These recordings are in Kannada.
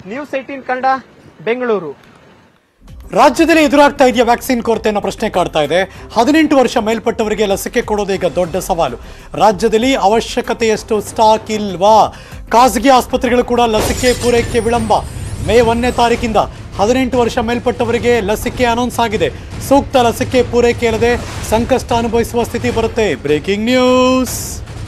ನ್ಯೂಸ್ ಏಟೀನ್ ಕನ್ನಡ ಬೆಂಗಳೂರು ರಾಜ್ಯದಲ್ಲಿ ಎದುರಾಗ್ತಾ ಇದೆಯಾ ವ್ಯಾಕ್ಸಿನ್ ಕೊರತೆ ಅನ್ನೋ ಪ್ರಶ್ನೆ ಕಾಡ್ತಾ ಇದೆ ಹದಿನೆಂಟು ವರ್ಷ ಮೇಲ್ಪಟ್ಟವರಿಗೆ ಲಸಿಕೆ ಕೊಡೋದು ಈಗ ದೊಡ್ಡ ಸವಾಲು ರಾಜ್ಯದಲ್ಲಿ ಅವಶ್ಯಕತೆಯಷ್ಟು ಸ್ಟಾಕ್ ಇಲ್ವಾ ಖಾಸಗಿ ಆಸ್ಪತ್ರೆಗಳು ಕೂಡ ಲಸಿಕೆ ಪೂರೈಕೆ ವಿಳಂಬ ಮೇ ಒಂದನೇ ತಾರೀಕಿಂದ ಹದಿನೆಂಟು ವರ್ಷ ಮೇಲ್ಪಟ್ಟವರಿಗೆ ಲಸಿಕೆ ಅನೌನ್ಸ್ ಆಗಿದೆ ಸೂಕ್ತ ಲಸಿಕೆ ಪೂರೈಕೆ ಇಲ್ಲದೆ ಸಂಕಷ್ಟ ಅನುಭವಿಸುವ ಸ್ಥಿತಿ ಬರುತ್ತೆ ಬ್ರೇಕಿಂಗ್ ನ್ಯೂಸ್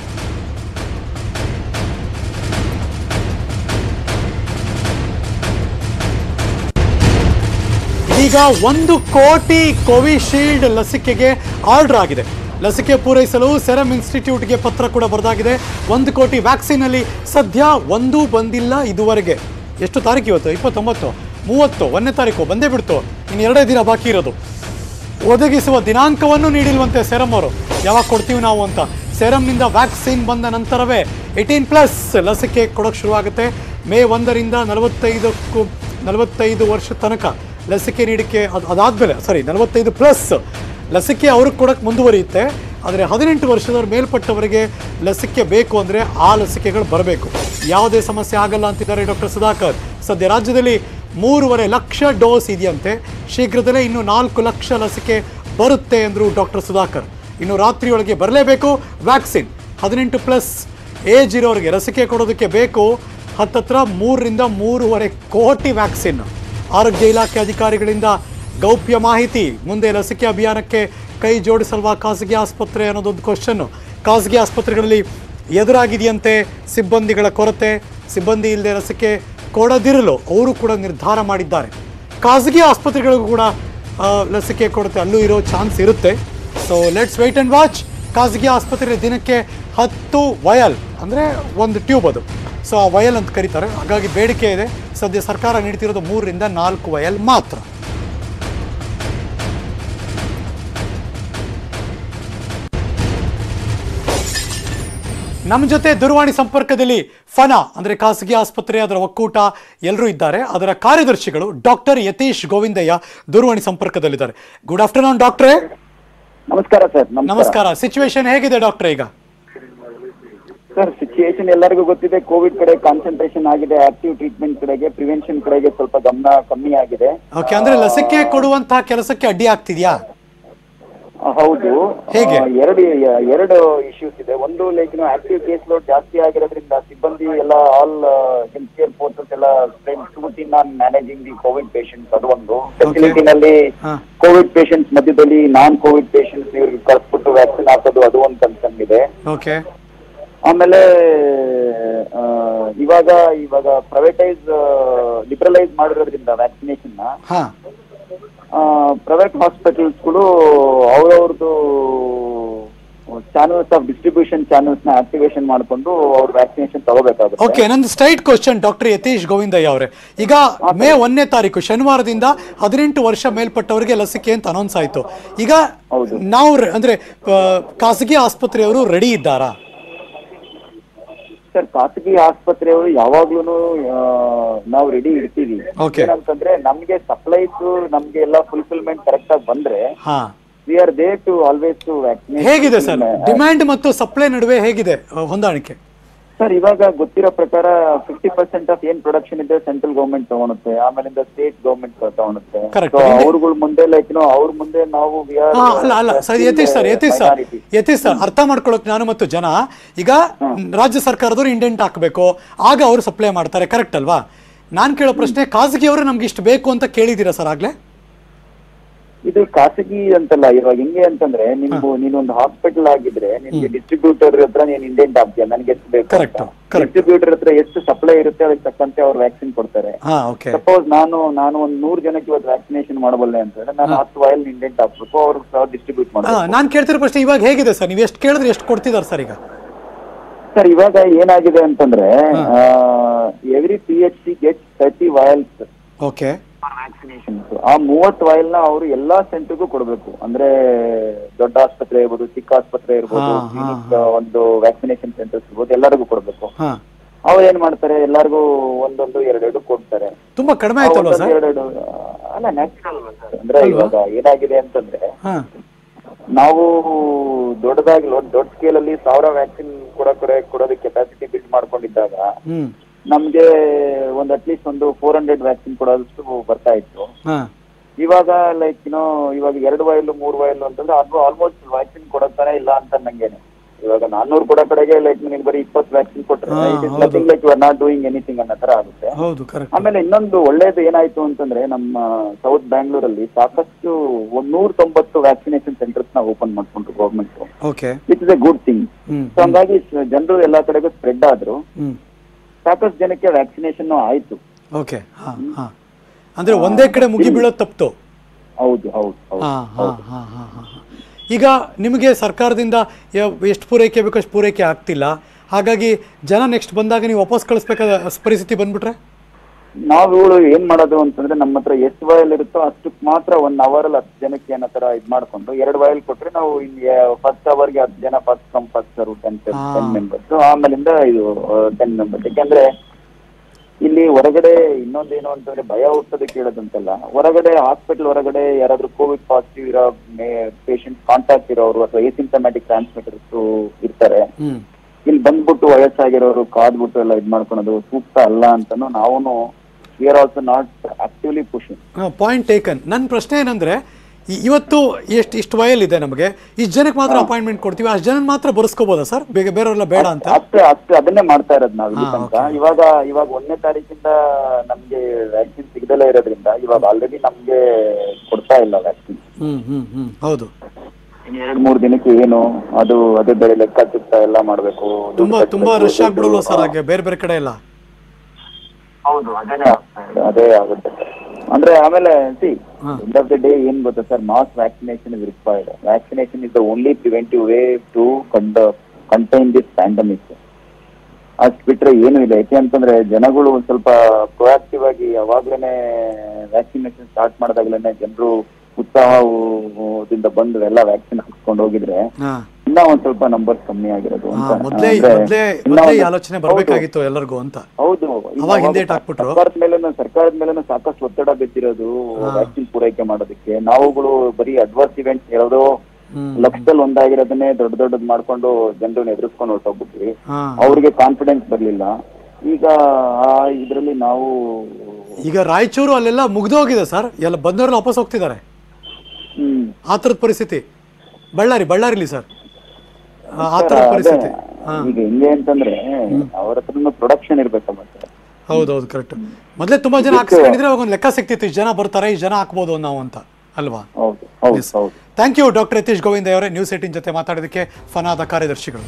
ಈಗ ಒಂದು ಕೋಟಿ ಕೋವಿಶೀಲ್ಡ್ ಲಸಿಕೆಗೆ ಆರ್ಡರ್ ಆಗಿದೆ ಲಸಿಕೆ ಪೂರೈಸಲು ಸೆರಮ್ ಇನ್ಸ್ಟಿಟ್ಯೂಟ್ಗೆ ಪತ್ರ ಕೂಡ ಬರೆದಾಗಿದೆ ಒಂದು ಕೋಟಿ ವ್ಯಾಕ್ಸಿನ್ ಅಲ್ಲಿ ಸದ್ಯ ಒಂದೂ ಬಂದಿಲ್ಲ ಇದುವರೆಗೆ ಎಷ್ಟು ತಾರೀಕು ಇವತ್ತು ಇಪ್ಪತ್ತೊಂಬತ್ತು ಮೂವತ್ತು ಒಂದನೇ ತಾರೀಕು ಬಂದೇ ಬಿಡ್ತು ಇನ್ನು ಎರಡೇ ದಿನ ಬಾಕಿ ಇರೋದು ಒದಗಿಸುವ ದಿನಾಂಕವನ್ನು ನೀಡಿಲ್ವಂತೆ ಸೆರಮ್ ಅವರು ಯಾವಾಗ ಕೊಡ್ತೀವಿ ನಾವು ಅಂತ ಸೆರಮ್ನಿಂದ ವ್ಯಾಕ್ಸಿನ್ ಬಂದ ನಂತರವೇ ಏಯ್ಟೀನ್ ಪ್ಲಸ್ ಲಸಿಕೆ ಕೊಡೋಕೆ ಶುರುವಾಗುತ್ತೆ ಮೇ ಒಂದರಿಂದ ನಲವತ್ತೈದಕ್ಕೂ ನಲವತ್ತೈದು ವರ್ಷ ತನಕ ಲಸಿಕೆ ನೀಡಿಕೆ ಅದು ಅದಾದಮೇಲೆ ಸಾರಿ ನಲವತ್ತೈದು ಪ್ಲಸ್ ಲಸಿಕೆ ಅವ್ರಿಗೆ ಕೊಡೋಕ್ಕೆ ಮುಂದುವರಿಯುತ್ತೆ ಆದರೆ ಹದಿನೆಂಟು ವರ್ಷದವ್ರ ಮೇಲ್ಪಟ್ಟವರಿಗೆ ಲಸಿಕೆ ಬೇಕು ಅಂದರೆ ಆ ಲಸಿಕೆಗಳು ಬರಬೇಕು ಯಾವುದೇ ಸಮಸ್ಯೆ ಆಗಲ್ಲ ಅಂತಿದ್ದಾರೆ ಡಾಕ್ಟರ್ ಸುಧಾಕರ್ ಸದ್ಯ ರಾಜ್ಯದಲ್ಲಿ ಮೂರುವರೆ ಲಕ್ಷ ಡೋಸ್ ಇದೆಯಂತೆ ಶೀಘ್ರದಲ್ಲೇ ಇನ್ನು ನಾಲ್ಕು ಲಕ್ಷ ಲಸಿಕೆ ಬರುತ್ತೆ ಎಂದರು ಡಾಕ್ಟರ್ ಸುಧಾಕರ್ ಇನ್ನು ರಾತ್ರಿಯೊಳಗೆ ಬರಲೇಬೇಕು ವ್ಯಾಕ್ಸಿನ್ ಹದಿನೆಂಟು ಪ್ಲಸ್ ಏಜ್ ಇರೋರಿಗೆ ಲಸಿಕೆ ಕೊಡೋದಕ್ಕೆ ಬೇಕು ಹತ್ತತ್ರ ಮೂರರಿಂದ ಮೂರುವರೆ ಕೋಟಿ ವ್ಯಾಕ್ಸಿನ್ ಆರೋಗ್ಯ ಇಲಾಖೆ ಅಧಿಕಾರಿಗಳಿಂದ ಗೌಪ್ಯ ಮಾಹಿತಿ ಮುಂದೆ ಲಸಿಕೆ ಅಭಿಯಾನಕ್ಕೆ ಕೈ ಜೋಡಿಸಲ್ವಾ ಖಾಸಗಿ ಆಸ್ಪತ್ರೆ ಅನ್ನೋದೊಂದು ಕ್ವಶನ್ನು ಖಾಸಗಿ ಆಸ್ಪತ್ರೆಗಳಲ್ಲಿ ಎದುರಾಗಿದೆಯಂತೆ ಸಿಬ್ಬಂದಿಗಳ ಕೊರತೆ ಸಿಬ್ಬಂದಿ ಇಲ್ಲದೆ ಲಸಿಕೆ ಕೊಡದಿರಲು ಅವರು ಕೂಡ ನಿರ್ಧಾರ ಮಾಡಿದ್ದಾರೆ ಖಾಸಗಿ ಆಸ್ಪತ್ರೆಗಳಿಗೂ ಕೂಡ ಆ, ಲಸಿಕೆ ಕೊಡುತ್ತೆ ಅಲ್ಲೂ ಇರೋ ಚಾನ್ಸ್ ಇರುತ್ತೆ so let's wait and watch ಖಾಸಗಿ ಆಸ್ಪತ್ರೆ ದಿನಕ್ಕೆ ಹತ್ತು ವಯಲ್ ಅಂದರೆ ಒಂದು ಟ್ಯೂಬ್ ಅದು ಸೊ ಆ ವಯಲ್ ಅಂತ ಕರೀತಾರೆ ಹಾಗಾಗಿ ಬೇಡಿಕೆ ಇದೆ ಸದ್ಯ ಸರ್ಕಾರ ನೀಡ್ತಿರೋದು ಮೂರರಿಂದ ನಾಲ್ಕು ವಯಲ್ ಮಾತ್ರ ನಮ್ಮ ಜೊತೆ ದೂರವಾಣಿ ಸಂಪರ್ಕದಲ್ಲಿ ಫನಾ ಅಂದರೆ ಖಾಸಗಿ ಆಸ್ಪತ್ರೆ ಅದರ ಒಕ್ಕೂಟ ಎಲ್ಲರೂ ಇದ್ದಾರೆ ಅದರ ಕಾರ್ಯದರ್ಶಿಗಳು ಡಾಕ್ಟರ್ ಯತೀಶ್ ಗೋವಿಂದಯ್ಯ ದೂರವಾಣಿ ಸಂಪರ್ಕದಲ್ಲಿದ್ದಾರೆ ಗುಡ್ ಆಫ್ಟರ್ನೂನ್ ಡಾಕ್ಟ್ರೇ ನಮಸ್ಕಾರ ಸರ್ ನಮಸ್ಕಾರ ಸಿಚುವೇಶನ್ ಹೇಗಿದೆ ಡಾಕ್ಟ್ರೆ ಈಗ ಸರ್ ಸಿಚುಯೇಷನ್ ಎಲ್ಲರಿಗೂ ಗೊತ್ತಿದೆ ಕೋವಿಡ್ ಕಡೆ ಕಾನ್ಸಂಟ್ರೇಷನ್ ಆಗಿದೆ ಆಕ್ಟಿವ್ ಟ್ರೀಟ್ಮೆಂಟ್ ಕಡೆಗೆ ಪ್ರಿವೆನ್ಷನ್ ಕಡೆಗೆ ಸ್ವಲ್ಪ ಗಮನ ಕಮ್ಮಿ ಆಗಿದೆ ಓಕೆ ಅಂದ್ರೆ ಲಸಿಕೆ ಕೊಡುವಂತಹ ಕೆಲಸಕ್ಕೆ ಅಡ್ಡಿ ಆಗ್ತಿದ್ಯಾ ಆ, ಹೌದು ಹೇಗೆ? ಆ, ಎರಡು ಎರಡು ಇಶ್ಯೂಸ್ ಇದೆ ಒಂದು ಲೈಕ್ ಆಕ್ಟಿವ್ ಕೇಸ್ ಲೋಡ್ ಜಾಸ್ತಿ ಆಗಿರೋದ್ರಿಂದ ಸಿಬ್ಬಂದಿ ಎಲ್ಲ ಆಲ್ ಹೆಲ್ತ್ ಕೇರ್ ಫೋರ್ಸಸ್ ಎಲ್ಲ tooth in on managing the covid patients ಅದು ಒಂದು ಫೆಸಿಲಿಟಿನಲ್ಲಿ ಹಾ. ಕೋವಿಡ್ ಪೇಷಂಟ್ಸ್ ಮಧ್ಯದಲ್ಲಿ ನಾನ್ ಕೋವಿಡ್ ಪೇಷಂಟ್ಸ್ ಇವ್ರಿಗೆ ಕಳ್ಸ್ಬಿಟ್ಟು ವ್ಯಾಕ್ಸಿನ್ ಹಾಕೋದು ಅದು ಒಂದು ಕನ್ಸರ್ನ್ ಇದೆ ಓಕೆ ಆಮೇಲೆ ಆ, ಇವಾಗ ಇವಾಗ ಪ್ರೈವೇಟೈಸ್ ಲಿಬ್ರಲೈಸ್ ಮಾಡಿರೋದ್ರಿಂದ ವ್ಯಾಕ್ಸಿನೇಷನ್ ಹಾ ಪ್ರೈವೇಟ್ ಹಾಸ್ಪಿಟಲ್ಸ್ಗಳು ಅವ್ರವ್ರದ್ದು ಚಾನಲ್ಸ್ ಆಫ್ ಡಿಸ್ಟ್ರಿಬ್ಯೂಷನ್ ಚಾನಲ್ಸ್ ನ ಆಕ್ಟಿವೇಶನ್ ಮಾಡಿಕೊಂಡು ಅವ್ರ ವ್ಯಾಕ್ಸಿನೇಷನ್ ತಗೋಬೇಕಾಗುತ್ತೆ ಓಕೆ ನಂದು straight question doctor Yathish Govindaiah ಅವರೇ ಈಗ ಮೇ ಒಂದನೇ ತಾರೀಕು ಶನಿವಾರದಿಂದ ಹದಿನೆಂಟು ವರ್ಷ ಮೇಲ್ಪಟ್ಟವರಿಗೆ ಲಸಿಕೆ ಅಂತ ಅನೌನ್ಸ್ ಆಯ್ತು ಈಗ ಹೌದು. ನಾವು ರೆ- ಅಂದ್ರೆ ಆ, ಖಾಸಗಿ ಆಸ್ಪತ್ರೆಯವರು ರೆಡಿ ಇದ್ದಾರಾ ಸರ್ ಖಾಸಗಿ ಆಸ್ಪತ್ರೆಯವರು ಯಾವಾಗ್ಲೂ ನಾವು ರೆಡಿ ಇರ್ತೀವಿ Okay. ಏನಂತಂದ್ರೆ ನಮ್ಗೆ ಸಪ್ಲೈಸ್ ನಮ್ಗೆ ಎಲ್ಲ ಫುಲ್ಫಿಲ್ಮೆಂಟ್ ಕರೆಕ್ಟ್ ಆಗಿ ಬಂದ್ರೆ ಹಾ we are there to always to vaccinate ಹೇಗಿದೆ ಸರ್ ಡಿಮ್ಯಾಂಡ್ ಮತ್ತು ಸಪ್ಲೈ ನಡುವೆ ಹೇಗಿದೆ ಆ, ಹೊಂದಾಣಿಕೆ ಸರ್ ಇವಾಗ ಗೊತ್ತಿರೋ ಪ್ರಕಾರ ಫಿಫ್ಟಿ ಪರ್ಸೆಂಟ್ ಆಫ್ ಏನ್ ಪ್ರೊಡಕ್ಷನ್ ಇದೆ ಸೆಂಟ್ರಲ್ ಗವರ್ಮೆಂಟ್ ತಗೊಳುತ್ತೆ ಆಮೇಲಿಂದ ಸ್ಟೇಟ್ ಗವರ್ಮೆಂಟ್ ತಗೊಳುತ್ತೆ Correct. ಸೊ ಅವ್ರಗಳ ಮುಂದೆ ಲೈಕ್ ಅವ್ರ ಮುಂದೆ ನಾವು we are, ಹಾ, ಅಲ್ಲ ಅಲ್ಲ uh, sir still Yathish sir Yathish sir minority. Yathish sir ಅರ್ಥ ಮಾಡ್ಕೊಳ್ಳೋಕೆ ನಾನು ಮತ್ತು ಜನ ಈಗ ರಾಜ್ಯ ಸರ್ಕಾರದವರು ಇಂಡೆಂಟ್ ಹಾಕಬೇಕು ಆಗ ಅವರು ಸಪ್ಲೈ ಮಾಡ್ತಾರೆ ಕರೆಕ್ಟ್ ಅಲ್ವಾ ನಾನು ಕೇಳೋ ಪ್ರಶ್ನೆ ಖಾಸಗಿಯವರು ನಮ್ಗೆ ಇಷ್ಟು ಬೇಕು ಅಂತ ಕೇಳಿದ್ದೀರಾ ಸರ್ ಆಗ್ಲೇ ಇದು ಖಾಸಗಿ ಅಂತಲ್ಲ ಇವಾಗ ಹೆಂಗೆ ಅಂತಂದ್ರೆ ನಿಮ್ಗೆ ನೀನೊಂದು ಹಾಸ್ಪಿಟಲ್ ಆಗಿದ್ರೆ ನಿಮ್ಗೆ ಡಿಸ್ಟ್ರಿಬ್ಯೂಟರ್ ಹತ್ರ ನೀನ್ ಇಂಡೆಂಟ್ ಆಗ್ತೀಯ ನನಗೆ ಎಷ್ಟು ಬೇಕು Correct, correct. ಡಿಸ್ಟ್ರಿಬ್ಯೂಟರ್ ಹತ್ರ ಎಷ್ಟು ಸಪ್ಲೈ ಇರುತ್ತೆ ಅದಕ್ಕೆ ತಕ್ಕಂತೆ ಅವ್ರು ವ್ಯಾಕ್ಸಿನ್ ಕೊಡ್ತಾರೆ ಹಾ ಓಕೆ ಸಪೋಸ್ ನಾನು ನಾನು ಒಂದ್ ನೂರ್ ಜನಕ್ಕೆ ಇವತ್ತು ವ್ಯಾಕ್ಸಿನೇಷನ್ ಮಾಡಬಲ್ಲೆ ಅಂತಂದ್ರೆ ನಾನು ಹತ್ತು ವಯಲ್ ಇಂಡೆಂಟ್ ಹಾಕ್ಬೇಕು ಅವ್ರು ಡಿಸ್ಟ್ರಿಬ್ಯೂಟ್ ಹಾ ಮಾಡ್ಬೇಕು ನಾನು ಕೇಳ್ತಿರೋ ಪ್ರಶ್ನೆ ಇವಾಗ ಹೇಗಿದೆ ಸರ್ ನೀವು ಎಷ್ಟು ಕೇಳಿದ್ರೆ ಎಷ್ಟು ಕೊಡ್ತಿದ್ದಾರೆ ಸರ್ ಈಗ ಸರ್ ಇವಾಗ ಏನಾಗಿದೆ ಅಂತಂದ್ರೆ every P H C get thirty vials okay vaccinations ಆ ಮೂವತ್ತು ವಯಲ್ ನ ಅವರು ಎಲ್ಲಾ ಸೆಂಟರ್ಗೂ ಕೊಡಬೇಕು ಅಂದ್ರೆ ದೊಡ್ಡ ಆಸ್ಪತ್ರೆ ಇರ್ಬೋದು ಚಿಕ್ಕ ಆಸ್ಪತ್ರೆ ಇರ್ಬೋದು ಹಾ, ಹಾ, ಕ್ಲಿನಿಕ್ ಒಂದು ವ್ಯಾಕ್ಸಿನೇಷನ್ ಸೆಂಟರ್ಸ್ ಇರ್ಬೋದು ಎಲ್ಲರಿಗೂ ಕೊಡಬೇಕು ಹಾ ಅವ್ರು ಏನ್ ಮಾಡ್ತಾರೆ ಎಲ್ಲರಿಗೂ ಒಂದೊಂದು ಎರಡೆರಡು ಕೊಡ್ತಾರೆ ತುಂಬಾ ಕಡಿಮೆ ಆ ಆಯ್ತಲ್ವಾ ಒಂದೊಂದು ಸರ್ ಎರಡೆರಡು ಅಲ್ಲ ನ್ಯಾಚುರಲ್ ಅಂದ್ರೆ ಇವಾಗ ಏನಾಗಿದೆ ಅಂತಂದ್ರೆ ಹಾ ನಾವು ದೊಡ್ಡದಾಗಿ ದೊಡ್ಡ ಸ್ಕೇಲ್ ಅಲ್ಲಿ ಸಾವಿರ ವ್ಯಾಕ್ಸಿನ್ ಕೊಡೋ ಕೊಡೋದಕ್ಕೆ ಕೆಪಾಸಿಟಿ ಬಿಲ್ಡ್ ಮಾಡ್ಕೊಂಡಿದ್ದಾಗ ಹ್ಮ್ ನಮ್ಗೆ ಒಂದ್ ಅಟ್ಲೀಸ್ಟ್ ಒಂದು ಫೋರ್ ಹಂಡ್ರೆಡ್ ವ್ಯಾಕ್ಸಿನ್ ಕೊಡೋದಷ್ಟು ಬರ್ತಾ ಇತ್ತು ಹಾ ಇವಾಗ ಲೈಕ್ ಏನೋ ಇವಾಗ ಎರಡು ವಯಲು ಮೂರು ವಯಲು ಅಂತಂದ್ರೆ ಅದು ಆಲ್ಮೋಸ್ಟ್ ವ್ಯಾಕ್ಸಿನ್ ಕೊಡೋತಾನೆ ಇಲ್ಲ ಅಂತ ನಂಗೇನೆ ಇವಾಗ ನಾನ್ನೂರು ಕೊಡೋ ಕಡೆಗೆ ಲೈಕ್ ನಿನಗೆ ಬರೀ ಇಪ್ಪತ್ತು ವ್ಯಾಕ್ಸಿನ್ ಕೊಟ್ರೆ ಹಾ, ಇಟ್ ಇಸ್ ಹೌದು. Nothing like you are not doing anything ಅನ್ನೋ ತರ ಆಗುತ್ತೆ ಹೌದು ಕರೆಕ್ಟ್ ಆಮೇಲೆ ಇನ್ನೊಂದು ಒಳ್ಳೇದು ಏನಾಯ್ತು ಅಂತಂದ್ರೆ ನಮ್ಮ ಸೌತ್ ಬ್ಯಾಂಗ್ಳೂರಲ್ಲಿ ಸಾಕಷ್ಟು ಒಂದ್ ನೂರ ತೊಂಬತ್ತು ವ್ಯಾಕ್ಸಿನೇಷನ್ ಸೆಂಟರ್ಸ್ ನ ಓಪನ್ ಮಾಡ್ಕೊಂಡ್ರು government okay it is a good thing hmm so ಹಂಗಾಗಿ ಜನರು ಎಲ್ಲಾ ಕಡೆಗೂ ಸ್ಪ್ರೆಡ್ ಆದ್ರು ಹ್ಮ್ ಸಾಕಷ್ಟು ಜನಕ್ಕೆ ವ್ಯಾಕ್ಸಿನೇಷನ್ ಆಯ್ತು ಓಕೆ ಹಾ ಹಾ ಅಂದ್ರೆ ಒಂದೇ ಕಡೆ ಮುಗಿ ಬೀಳೋದು ತಪ್ಪಿತು ಹೌದು ಹೌದು ಹೌದು ಹಾ ಹಾ ಹಾ ಹಾ ಹಾ ಹಾ. ಈಗ ನಿಮಗೆ ಸರ್ಕಾರದಿಂದ ಎಷ್ಟು ಪೂರೈಕೆ ಬೇಕೋ ಅಷ್ಟು ಪೂರೈಕೆ ಆಗ್ತಿಲ್ಲ ಹಾಗಾಗಿ ಜನ ನೆಕ್ಸ್ಟ್ ಬಂದಾಗ ನೀವು ವಾಪಸ್ ಕಳಿಸ್ಬೇಕಾದ ಪರಿಸ್ಥಿತಿ ಬಂದ್ಬಿಟ್ರೆ ನಾವುಗಳು ಏನ್ ಮಾಡೋದು ಅಂತಂದ್ರೆ ನಮ್ಮ ಹತ್ರ ಎಷ್ಟು ವಯಲ್ ಇರುತ್ತೋ ಅಷ್ಟಕ್ಕೆ ಮಾತ್ರ ಒನ್ ಅವರ್ ಅಲ್ಲಿ ಹತ್ತು ಜನಕ್ಕೆ ಏನೋ ತರ ಇದ್ ಮಾಡ್ಕೊಂಡು ಎರಡು ವಯಲ್ ಕೊಟ್ರೆ ನಾವು ಫಸ್ಟ್ ಅವರ್ಗೆ ಹತ್ತು ಜನ first come first serve ten ಹಾ. ಟೆನ್ ಮೆಂಬರ್ಸ್ ಆಮೇಲಿಂದ ಇದು ಟೆನ್ ಮೆಂಬರ್ಸ್ ಯಾಕಂದ್ರೆ ಇಲ್ಲಿ ಹೊರಗಡೆ ಇನ್ನೊಂದೇನು ಅಂತಂದ್ರೆ ಭಯ ಹುಟ್ಟೋದಕ್ಕೆ ಹೇಳೋದಂತಲ್ಲ ಹೊರಗಡೆ ಹಾಸ್ಪಿಟಲ್ ಹೊರಗಡೆ ಯಾರಾದ್ರೂ ಕೋವಿಡ್ ಪಾಸಿಟಿವ್ ಇರೋ ಪೇಷಂಟ್ ಕಾಂಟ್ಯಾಕ್ಟ್ ಇರೋರು ಅಥವಾ ಏಸಿಂಟಮ್ಯಾಟಿಕ್ ಟ್ರಾನ್ಸ್ಮಿಟರ್ಸ್ ಇರ್ತಾರೆ ಹ್ಮ್ ಇಲ್ಲಿ ಬಂದ್ಬಿಟ್ಟು ವಯಸ್ಸಾಗಿರೋರು ಕಾದ್ಬಿಟ್ಟು ಎಲ್ಲ ಇದ್ ಮಾಡ್ಕೊಳೋದು ಸೂಕ್ತ ಅಲ್ಲ ಅಂತಾನು ನಾವು we are also not actively pushing point taken ನನ್ನ ಪ್ರಶ್ನೆ ಏನಂದ್ರೆ ಇ- ಇವತ್ತು ಎಷ್ಟು ಇಷ್ಟು ವಯಲ್ಲಿದೆ ನಮಗೆ ಇಷ್ಟು ಜನಕ್ಕೆ ಮಾತ್ರ ಅಪಾಯಿಂಟ್ಮೆಂಟ್ ಕೊಡ್ತೀವಿ ಅಷ್ಟು ಜನ ಮಾತ್ರ ಬರ್ಸ್ಕೋಬೋದಾ ಸರ್ ಬೇಗ ಬೇರೆಯವರೆಲ್ಲ ಬೇಡ ಅಂತ ಅಷ್ಟೇ ಅಷ್ಟೇ ಅದನ್ನೇ ಮಾಡ್ತಾ ಇರೋದು ನಾವು ಇಲ್ಲಿ ಹಾ, ತನಕ ಇವಾಗ ಇವಾಗ ಒಂದನೇ ತಾರೀಕಿಂದ ನಮ್ಗೆ ವ್ಯಾಕ್ಸಿನ್ ಸಿಗದಲ್ಲೇ ಇರೋದ್ರಿಂದ ಇವಾಗ ಆಲ್ರೆಡಿ ನಮ್ಗೆ ಕೊಡ್ತಾ ಇಲ್ಲ ವ್ಯಾಕ್ಸಿನ್ ಹ್ಮ್ ಹ್ಮ್ ಹ್ಮ್ ಹೌದು ಇನ್ನು ಎರಡ್ ಮೂರ್ ದಿನಕ್ಕೆ ಏನು ಅದು ಅದೇ ಬೇರೆ ಲೆಕ್ಕ ಚಿತ್ತ ಎಲ್ಲ ಮಾಡ್ಬೇಕು ದುಡ್ಡು ತುಂಬಾ ತುಂಬಾ ಕಟ್ಬೇಕು, ರಶ್ ಆಗ್ಬಿಡಲ್ವ ಸರ್ ದುಡ್ಡು- ಹಾಗೆ ಬೇರೆ ಬೇರೆ ಕಡೆ ಎಲ್ಲ ಹೌದು ಅದೇನೇ ಆಗ್ತಾ ಇದೆ. ಅದೇ ಆಗುತ್ತೆ ಅಂದ್ರೆ ಆಮೇಲೆ ಸಿ ಹಾ. ಎಂಡ್ ಆಫ್ ದ ಡೇ ಏನ್ ಗೊತ್ತಾ sir mass vaccination is required vaccination is the only preventive way to ಕಂಡ ಕಂಟೈನ್ ದಿಸ್ ಪ್ಯಾಂಡಮಿಕ್ ಅಷ್ಟ್ ಬಿಟ್ರೆ ಏನು ಇಲ್ಲ ಯಾಕೆ ಅಂತಂದ್ರೆ ಜನಗಳು ಒಂದ್ ಸ್ವಲ್ಪ ಪ್ರೊಆಕ್ಟಿವ್ ಆಗಿ ಯಾವಾಗ್ಲೇನೆ ವ್ಯಾಕ್ಸಿನೇಷನ್ ಸ್ಟಾರ್ಟ್ ಮಾಡಿದಾಗ್ಲೇನೆ ಜನರು ಉತ್ಸಾಹದಿಂದ ಬಂದು ಎಲ್ಲ ವ್ಯಾಕ್ಸಿನ್ ಹಾಕ್ಸ್ಕೊಂಡು ಹೋಗಿದ್ರೆ ಹಾ ಇನ್ನ ಒಂದ್ ಸ್ವಲ್ಪ ನಂಬರ್ಸ್ ಕಮ್ಮಿ ಆಗಿರೋದು ಹಾ, ಅಂತ ಮೊದ್ಲೇ ಅಂದ್ರೆ ಮೊದ್ಲೇ ಇನ್ನ ಮೊದ್ಲೇ ಈ ಒಂದು- ಆಲೋಚನೆ ಹೌದು. ಬರ್ಬೇಕಾಗಿತ್ತು ಎಲ್ಲರಿಗೂ ಅಂತ ಹೌದು ಈಗ ಅವಾಗ ಹಿಂದೆ ಅವಾಗ ಹಾಕ್ಬಿಟ್ರು. ಸರ್ಕಾರದ ಮೇಲೆ ಸರ್ಕಾರದ ಮೇಲೆ ಸಾಕಷ್ಟು ಒತ್ತಡ ಬಿದ್ದಿರೋದು ಹಾ. ವ್ಯಾಕ್ಸಿನ್ ಪೂರೈಕೆ ಮಾಡೋದಕ್ಕೆ ನಾವುಗಳು ಬರೀ ಅಡ್ವರ್ಸ್ ಇವೆಂಟ್ ಹೇಳೋದು ಹ್ಮ್ ಲಕ್ಷದಲ್ಲಿ ಒಂದಾಗಿರೋದನ್ನೇ ದೊಡ್ಡ ದೊಡ್ಡದ್ ಮಾಡ್ಕೊಂಡು ಜನರನ್ನ ಎದುರಿಸ್ಕೊಂಡು ಹೊರಟೋಗ್ಬಿಟ್ವಿ ಹಾ ಅವ್ರಿಗೆ ಕಾನ್ಫಿಡೆನ್ಸ್ ಬರ್ಲಿಲ್ಲ ಈಗ ಆ ಇದ್ರಲ್ಲಿ ನಾವು ಈಗ ರಾಯಚೂರು ಅಲ್ಲೆಲ್ಲ ಮುಗ್ದೋಗಿದೆ ಸರ್ ಎಲ್ಲ ಬಂದವರೆಲ್ಲ ವಾಪಸ್ ಹೋಗ್ತಿದ್ದಾರೆ ಹ್ಮ್ ಆ ಥರದ ಪರಿಸ್ಥಿತಿ ಬಳ್ಳಾರಿ ಬಳ್ಳಾರಿಲಿ ಸರ್ ಆ ಥರದ ಅದೇ, ಪರಿಸ್ಥಿತಿ ಹಾ ಈಗ ಹೆಂಗೆ ಅಂತಂದ್ರೆ ಅವ್ರ ಹತ್ರನು ಪ್ರೊಡಕ್ಷನ್ ಇರ್ಬೇಕಮ್ಮ ಸರ್ ಹೌದೌದು ಕರೆಕ್ಟ್ ಮೊದಲೇ ತುಂಬಾ ಜನ ಹಾಕ್ಸ್ಕೊಂಡಿದ್ರೆ ಅವಾಗ ಒಂದು ಲೆಕ್ಕ ಸಿಕ್ತಿತ್ತು ಇಷ್ಟು ಜನ ಬರ್ತಾರೆ ಇಷ್ಟು ಜನ ಹಾಕ್ಬೋದು ನಾವು ಅಂತ ಅಲ್ವಾ ಹೌದು ಹೌದು ಹೌದು thank you doctor Yathish Govinda ಅವರೇ ನ್ಯೂಸ್ ಏಟಿನ್ ಜೊತೆ ಮಾತಾಡೋದಕ್ಕೆ ಫನಾದ ಕಾರ್ಯದರ್ಶಿಗಳು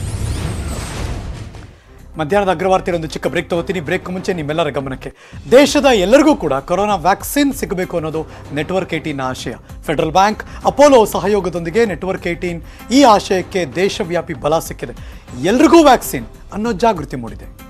ಮಧ್ಯಾಹ್ನದ ಅಗ್ರವಾರ್ತೆಯಲ್ಲಿ ಒಂದು ಚಿಕ್ಕ ಬ್ರೇಕ್ ತಗೋತೀನಿ ಬ್ರೇಕ್ ಮುಂಚೆ ನಿಮ್ಮೆಲ್ಲರ ಗಮನಕ್ಕೆ ದೇಶದ ಎಲ್ಲರಿಗೂ ಕೂಡ ಕೊರೋನಾ ವ್ಯಾಕ್ಸಿನ್ ಸಿಗಬೇಕು ಅನ್ನೋದು ನೆಟ್ವರ್ಕ್ ಏಟೀನ್ ಆಶಯ ಫೆಡರಲ್ ಬ್ಯಾಂಕ್ ಅಪೋಲೋ ಸಹಯೋಗದೊಂದಿಗೆ ನೆಟ್ವರ್ಕ್ ಏಟೀನ್ ಈ ಆಶಯಕ್ಕೆ ದೇಶವ್ಯಾಪಿ ಬಲ ಸಿಕ್ಕಿದೆ ಎಲ್ರಿಗೂ ವ್ಯಾಕ್ಸಿನ್ ಅನ್ನೋ ಜಾಗೃತಿ ಮೂಡಿದೆ